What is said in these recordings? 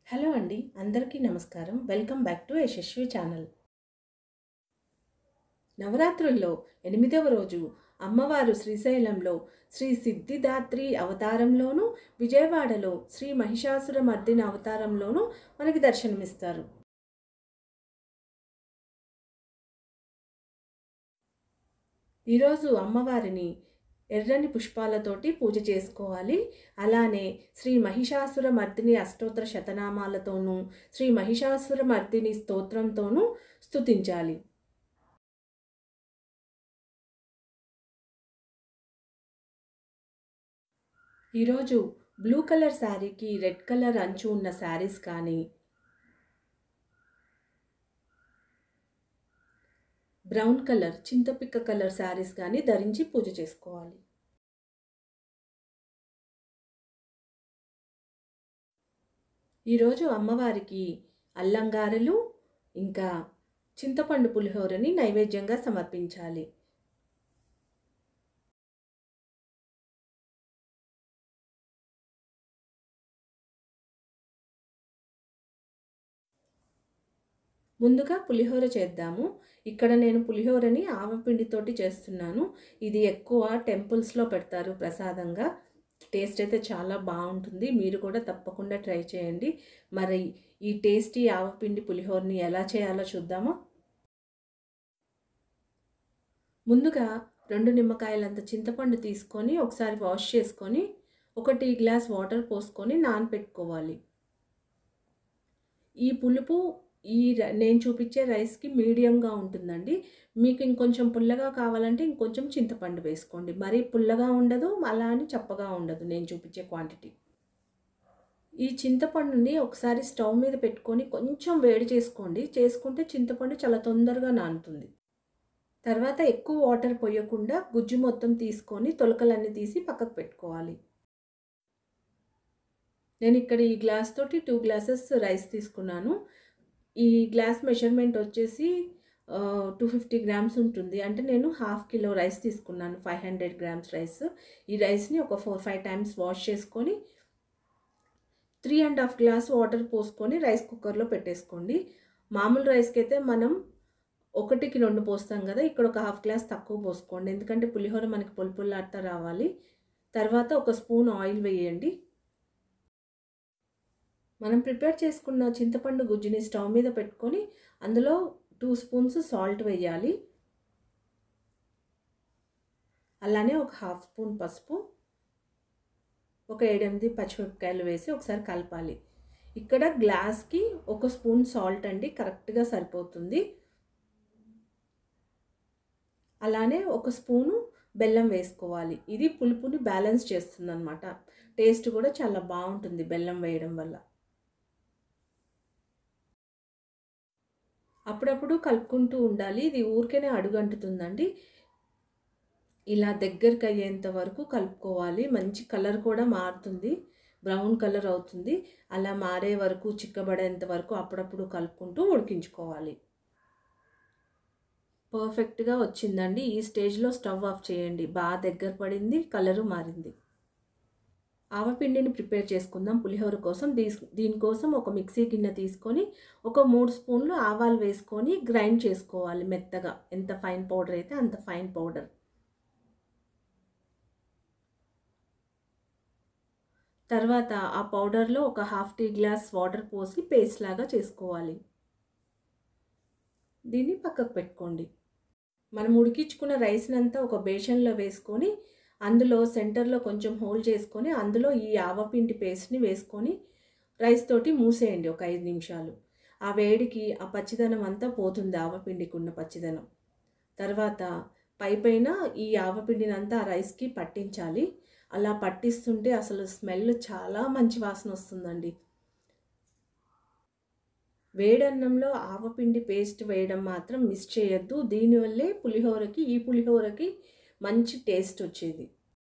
hello అండి అందరికీ నమస్కారం welcome back to Yashaswi channel నవరాత్రుల్లో ఎనిమిదవ రోజు అమ్మవారు శ్రీశైలంలో శ్రీ సిద్ధిదాత్రి అవతారంలోనూ విజయవాడలో శ్రీ మహిషాసుర మర్దిన అవతారంలోనూ మనకి దర్శనమిస్తారు ఈరోజు అమ్మవారిని ఎర్రని పుష్పాలతోటి పూజ చేసుకోవాలి అలానే శ్రీ మహిషాసుర మర్దిని అష్టోత్తర శతనామాలతోనూ శ్రీ మహిషాసుర మర్దిని స్తోత్రంతోనూ స్తుతించాలి ఈరోజు బ్లూ కలర్ శారీకి రెడ్ కలర్ అంచు ఉన్న శారీస్ కానీ బ్రౌన్ కలర్ చింతపిక్క కలర్ శారీస్ కానీ ధరించి పూజ చేసుకోవాలి ఈరోజు అమ్మవారికి అల్లంగారెలు ఇంకా చింతపండు పులిహోరని నైవేద్యంగా సమర్పించాలి ముందుగా పులిహోర చేద్దాము ఇక్కడ నేను పులిహోరని ఆవపిండితోటి చేస్తున్నాను ఇది ఎక్కువ టెంపుల్స్లో పెడతారు ప్రసాదంగా టేస్ట్ అయితే చాలా బాగుంటుంది మీరు కూడా తప్పకుండా ట్రై చేయండి మరి ఈ టేస్టీ ఆవపిండి పులిహోరని ఎలా చేయాలో చూద్దామా ముందుగా రెండు నిమ్మకాయలంత చింతపండు తీసుకొని ఒకసారి వాష్ చేసుకొని ఒక టీ గ్లాస్ వాటర్ పోసుకొని నానపెట్టుకోవాలి ఈ పులుపు ఈ నేను చూపించే రైస్కి మీడియంగా ఉంటుందండి మీకు ఇంకొంచెం పుల్లగా కావాలంటే ఇంకొంచెం చింతపండు వేసుకోండి మరీ పుల్లగా ఉండదు అలా అని చప్పగా ఉండదు నేను చూపించే క్వాంటిటీ ఈ చింతపండుని ఒకసారి స్టవ్ మీద పెట్టుకొని కొంచెం వేడి చేసుకోండి చేసుకుంటే చింతపండు చాలా తొందరగా నానుతుంది తర్వాత ఎక్కువ వాటర్ పోయకుండా గుజ్జు మొత్తం తీసుకొని తొలకలన్నీ తీసి పక్కకు పెట్టుకోవాలి నేను ఇక్కడ ఈ గ్లాస్ తోటి టూ గ్లాసెస్ రైస్ తీసుకున్నాను ఈ గ్లాస్ మెజర్మెంట్ వచ్చేసి టూ ఫిఫ్టీ గ్రామ్స్ ఉంటుంది అంటే నేను హాఫ్ కిలో రైస్ తీసుకున్నాను ఫైవ్ హండ్రెడ్ గ్రామ్స్ రైస్ ఈ రైస్ని ఒక ఫోర్ ఫైవ్ టైమ్స్ వాష్ చేసుకొని three and half glass water పోసుకొని రైస్ కుక్కర్లో పెట్టేసుకోండి మామూలు రైస్కి అయితే మనం ఒకటికి రెండు పోస్తాం కదా ఇక్కడ ఒక హాఫ్ గ్లాస్ తక్కువ పోసుకోండి ఎందుకంటే పులిహోర మనకి పుల్ పుల్లాడుతూ రావాలి తర్వాత ఒక స్పూన్ ఆయిల్ వేయండి మనం ప్రిపేర్ చేసుకున్న చింతపండు గుజ్జుని స్టవ్ మీద పెట్టుకొని అందులో టూ స్పూన్స్ సాల్ట్ వేయాలి అలానే ఒక హాఫ్ స్పూన్ పసుపు ఒక ఏడెనిమిది పచ్చిమిరపకాయలు వేసి ఒకసారి కలపాలి ఇక్కడ గ్లాస్కి ఒక స్పూన్ సాల్ట్ అండి కరెక్ట్గా సరిపోతుంది అలానే ఒక స్పూను బెల్లం వేసుకోవాలి ఇది పులుపుని బ్యాలెన్స్ చేస్తుంది అనమాట టేస్ట్ కూడా చాలా బాగుంటుంది బెల్లం వేయడం వల్ల అప్పుడప్పుడు కలుపుకుంటూ ఉండాలి ఇది ఊరికేనే అడుగంటుతుందండి ఇలా దగ్గరికి అయ్యేంత వరకు కలుపుకోవాలి మంచి కలర్ కూడా మారుతుంది బ్రౌన్ కలర్ అవుతుంది అలా మారే వరకు చిక్కబడేంత వరకు అప్పుడప్పుడు కలుపుకుంటూ ఉడికించుకోవాలి పర్ఫెక్ట్గా వచ్చిందండి ఈ స్టేజ్లో స్టవ్ ఆఫ్ చేయండి బాగా దగ్గర పడింది కలరు మారింది ఆవపిండిని ప్రిపేర్ చేసుకుందాం పులిహోర కోసం దీస్ దీనికోసం ఒక మిక్సీ గిన్నె తీసుకొని ఒక మూడు స్పూన్లు ఆవాలు వేసుకొని గ్రైండ్ చేసుకోవాలి మెత్తగా ఎంత ఫైన్ పౌడర్ అయితే అంత ఫైన్ పౌడర్ తర్వాత ఆ పౌడర్లో ఒక హాఫ్ టీ గ్లాస్ వాటర్ పోసి పేస్ట్ లాగా చేసుకోవాలి దీన్ని పక్కకు పెట్టుకోండి మనం ఉడికించుకున్న రైస్ని అంతా ఒక బేషన్లో వేసుకొని అందులో సెంటర్లో కొంచెం హోల్ చేసుకొని అందులో ఈ ఆవపిండి పేస్ట్ని వేసుకొని రైస్ తోటి మూసేయండి ఒక ఐదు నిమిషాలు ఆ వేడికి ఆ పచ్చిదనం అంతా పోతుంది ఆవపిండికి ఉన్న పచ్చిదనం తర్వాత పై పైన ఈ ఆవపిండిని అంతా ఆ రైస్కి పట్టించాలి అలా పట్టిస్తుంటే అసలు స్మెల్ చాలా మంచి వాసన వస్తుందండి వేడన్నంలో ఆవపిండి పేస్ట్ వేయడం మాత్రం మిస్ చేయొద్దు దీనివల్లే పులిహోరకి ఈ పులిహోరకి మంచి టేస్ట్ వచ్చేది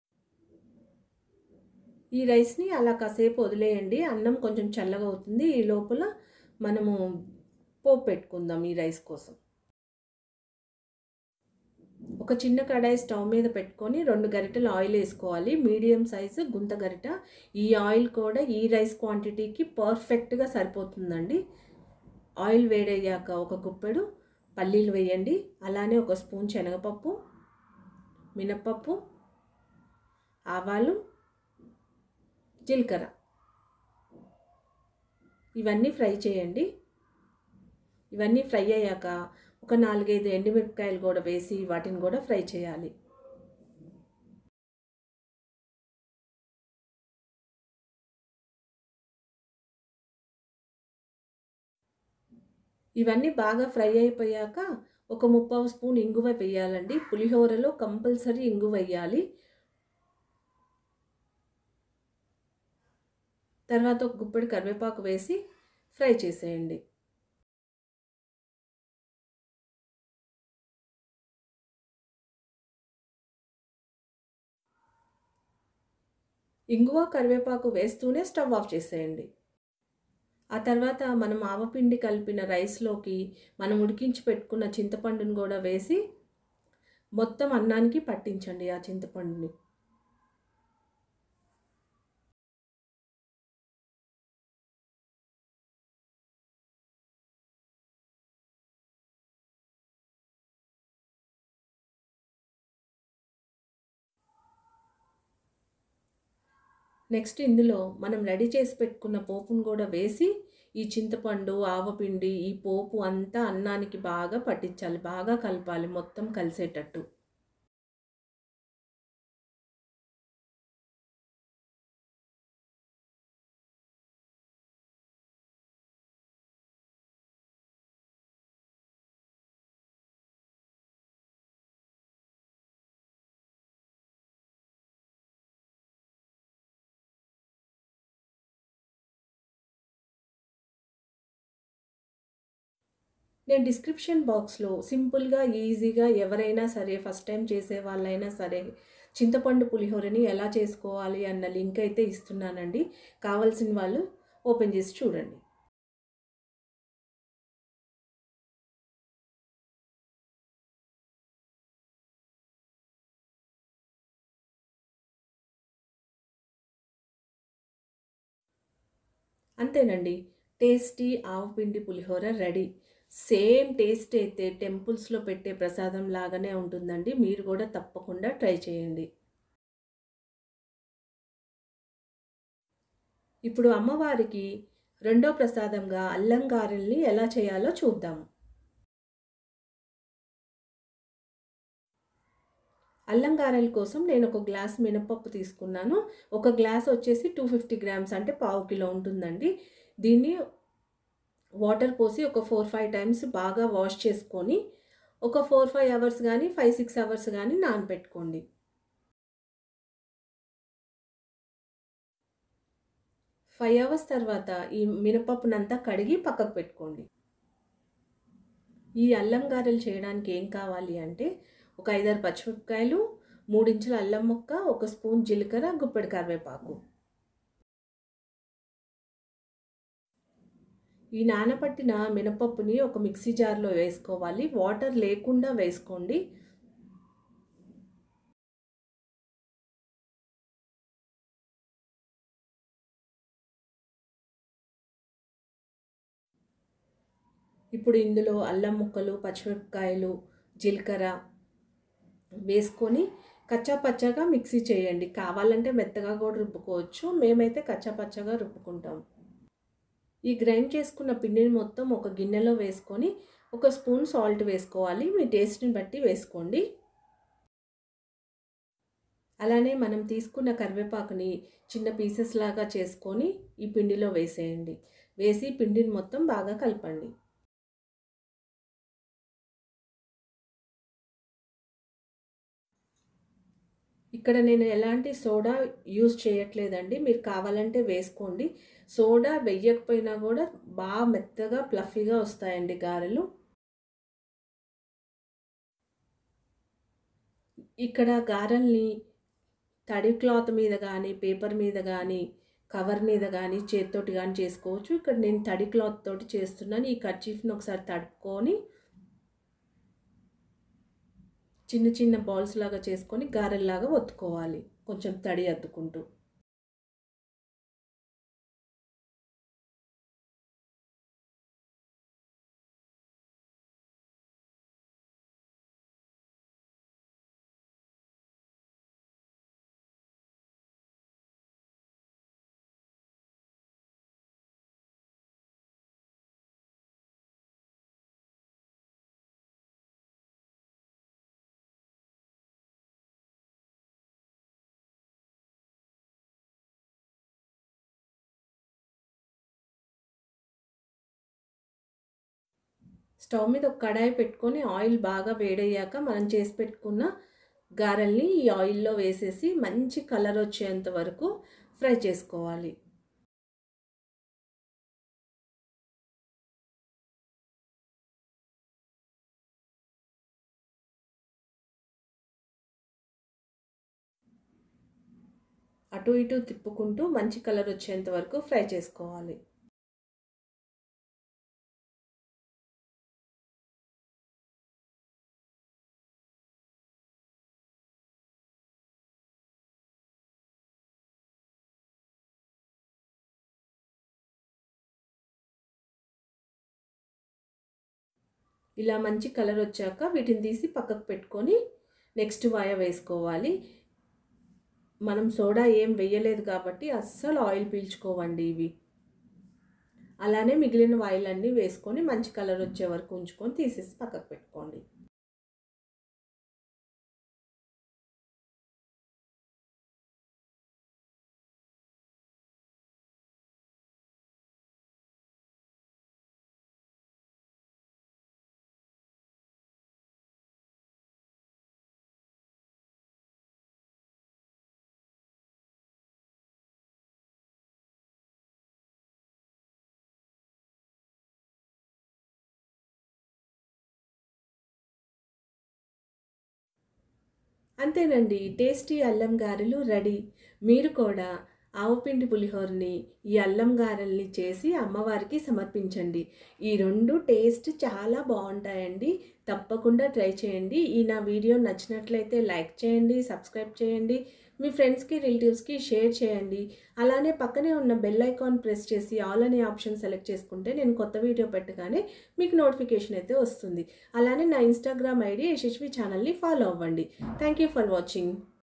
ఈ రైస్ని అలా కాసేపు వదిలేయండి అన్నం కొంచెం చల్లగా అవుతుంది ఈ లోపల మనము పోపు పెట్టుకుందాం ఈ రైస్ కోసం ఒక ఒక చిన్న కడాయి స్టవ్ మీద పెట్టుకొని రెండు గరిటెలు ఆయిల్ వేసుకోవాలి మీడియం సైజు గుంత గరిట ఈ ఆయిల్ కూడా ఈ రైస్ క్వాంటిటీకి పర్ఫెక్ట్గా సరిపోతుందండి ఆయిల్ వేడయ్యాక ఒక గుప్పెడు పల్లీలు వేయండి అలానే ఒక స్పూన్ శనగపప్పు మినప్పప్పు ఆవాలు జీలకర్ర ఇవన్నీ ఫ్రై చేయండి ఇవన్నీ ఫ్రై అయ్యాక ఒక నాలుగైదు ఎండుమిరపకాయలు కూడా వేసి వాటిని కూడా ఫ్రై చేయాలి ఇవన్నీ బాగా ఫ్రై అయిపోయాక ఒక ముప్పావు స్పూన్ ఇంగువ వేయాలండి పులిహోరలో కంపల్సరీ ఇంగువ వేయాలి తర్వాత ఒక గుప్పెడు కరివేపాకు వేసి ఫ్రై చేసేయండి ఇంగువ కరివేపాకు వేస్తూనే స్టవ్ ఆఫ్ చేసేయండి ఆ తర్వాత మనం ఆవపిండి కలిపిన రైస్లోకి మనం ఉడికించి పెట్టుకున్న చింతపండుని కూడా వేసి మొత్తం అన్నానికి పట్టించండి ఆ చింతపండుని నెక్స్ట్ ఇందులో మనం రెడీ చేసి పెట్టుకున్న పోపును కూడా వేసి ఈ చింతపండు ఆవపిండి ఈ పోపు అంతా అన్నానికి బాగా పట్టించాలి బాగా కలపాలి మొత్తం కలిసేటట్టు నేను డిస్క్రిప్షన్ బాక్స్లో సింపుల్గా ఈజీగా ఎవరైనా సరే ఫస్ట్ టైం చేసే వాళ్ళైనా సరే చింతపండు పులిహోరని ఎలా చేసుకోవాలి అన్న లింక్ అయితే ఇస్తున్నానండి కావాల్సిన వాళ్ళు ఓపెన్ చేసి చూడండి అంతేనండి టేస్టీ ఆవపిండి పులిహోర రెడీ సేమ్ టేస్ట్ అయితే టెంపుల్స్లో పెట్టే ప్రసాదం లాగానే ఉంటుందండి మీరు కూడా తప్పకుండా ట్రై చేయండి ఇప్పుడు అమ్మవారికి రెండో ప్రసాదంగా అల్లం గారెల్ని ఎలా చేయాలో చూద్దాం అల్లం గారెల కోసం నేను ఒక గ్లాస్ మినపప్పు తీసుకున్నాను ఒక గ్లాస్ వచ్చేసి టూ ఫిఫ్టీ గ్రామ్స్ అంటే పావు కిలో ఉంటుందండి దీన్ని వాటర్ పోసి ఒక ఫోర్ ఫైవ్ టైమ్స్ బాగా వాష్ చేసుకొని ఒక ఫోర్ ఫైవ్ అవర్స్ కానీ ఫైవ్ సిక్స్ అవర్స్ కానీ నానబెట్టుకోండి ఫైవ్ అవర్స్ తర్వాత ఈ మినపప్పునంతా కడిగి పక్కకు పెట్టుకోండి ఈ అల్లం గారెలు చేయడానికి ఏం కావాలి అంటే ఒక ఐదారు పచ్చిమిరపకాయలు మూడించుల అల్లం ముక్క ఒక స్పూన్ జీలకర్ర గుప్పెడు కరివేపాకు ఈ నానపట్టిన మినపప్పుని ఒక మిక్సీ జార్లో వేసుకోవాలి వాటర్ లేకుండా వేసుకోండి ఇప్పుడు ఇందులో అల్లం ముక్కలు పచ్చిమిరపకాయలు జీలకర్ర వేసుకొని కచ్చా పచ్చగా మిక్సీ చేయండి కావాలంటే మెత్తగా కూడా రుబ్బుకోవచ్చు మేమైతే కచ్చా పచ్చగా రుబ్బుకుంటాం ఈ గ్రైండ్ చేసుకున్న పిండిని మొత్తం ఒక గిన్నెలో వేసుకొని ఒక స్పూన్ సాల్ట్ వేసుకోవాలి మీ టేస్ట్ని బట్టి వేసుకోండి అలానే మనం తీసుకున్న కరివేపాకుని చిన్న పీసెస్ లాగా చేసుకొని ఈ పిండిలో వేసేయండి వేసి పిండిని మొత్తం బాగా కలపండి ఇక్కడ నేను ఎలాంటి సోడా యూజ్ చేయట్లేదండి మీరు కావాలంటే వేసుకోండి సోడా వెయ్యకపోయినా కూడా బాగా మెత్తగా ప్లఫీగా వస్తాయండి గారెలు ఇక్కడ గారెల్ని తడి క్లాత్ మీద కానీ పేపర్ మీద కానీ కవర్ మీద కానీ చేతితోటి కానీ చేసుకోవచ్చు ఇక్కడ నేను తడి క్లాత్ తోటి చేస్తున్నాను ఈ కర్చీఫ్ని ఒకసారి తడుపుకొని చిన్న చిన్న బాల్స్ లాగా చేసుకొని గారెల్లాగా ఒత్తుకోవాలి కొంచెం తడి అద్దుకుంటూ స్టవ్ మీద ఒక కడాయి పెట్టుకొని ఆయిల్ బాగా వేడయ్యాక మనం చేసి పెట్టుకున్న గారెల్ని ఈ ఆయిల్లో వేసేసి మంచి కలర్ వచ్చేంత వరకు ఫ్రై చేసుకోవాలి అటు ఇటు తిప్పుకుంటూ మంచి కలర్ వచ్చేంత వరకు ఫ్రై చేసుకోవాలి ఇలా మంచి కలర్ వచ్చాక వీటిని తీసి పక్కకు పెట్టుకొని నెక్స్ట్ వాయ వేసుకోవాలి మనం సోడా ఏం వేయలేదు కాబట్టి అస్సలు ఆయిల్ పీల్చుకోవండి ఇవి అలానే మిగిలిన వాయిలన్నీ వేసుకొని మంచి కలర్ వచ్చే వరకు ఉంచుకొని తీసేసి పక్కకు పెట్టుకోండి అంతేనండి టేస్టీ అల్లం గారెలు రెడీ మీరు కూడా ఆవుపిండి పులిహోరని ఈ అల్లం గారెల్ని చేసి అమ్మవారికి సమర్పించండి ఈ రెండు టేస్ట్ చాలా బాగుంటాయండి తప్పకుండా ట్రై చేయండి ఈ నా వీడియో నచ్చినట్లయితే లైక్ చేయండి సబ్స్క్రైబ్ చేయండి మీ ఫ్రెండ్స్కి రిలేటివ్స్కి షేర్ చేయండి అలానే పక్కనే ఉన్న బెల్ ఐకాన్ ప్రెస్ చేసి ఆల్ అనే ఆప్షన్ సెలెక్ట్ చేసుకుంటే నేను కొత్త వీడియో పెట్టగానే మీకు నోటిఫికేషన్ అయితే వస్తుంది అలానే నా ఇన్స్టాగ్రామ్ ఐడి యశస్వి ఛానల్ని ఫాలో అవ్వండి థ్యాంక్ యూ ఫర్ వాచింగ్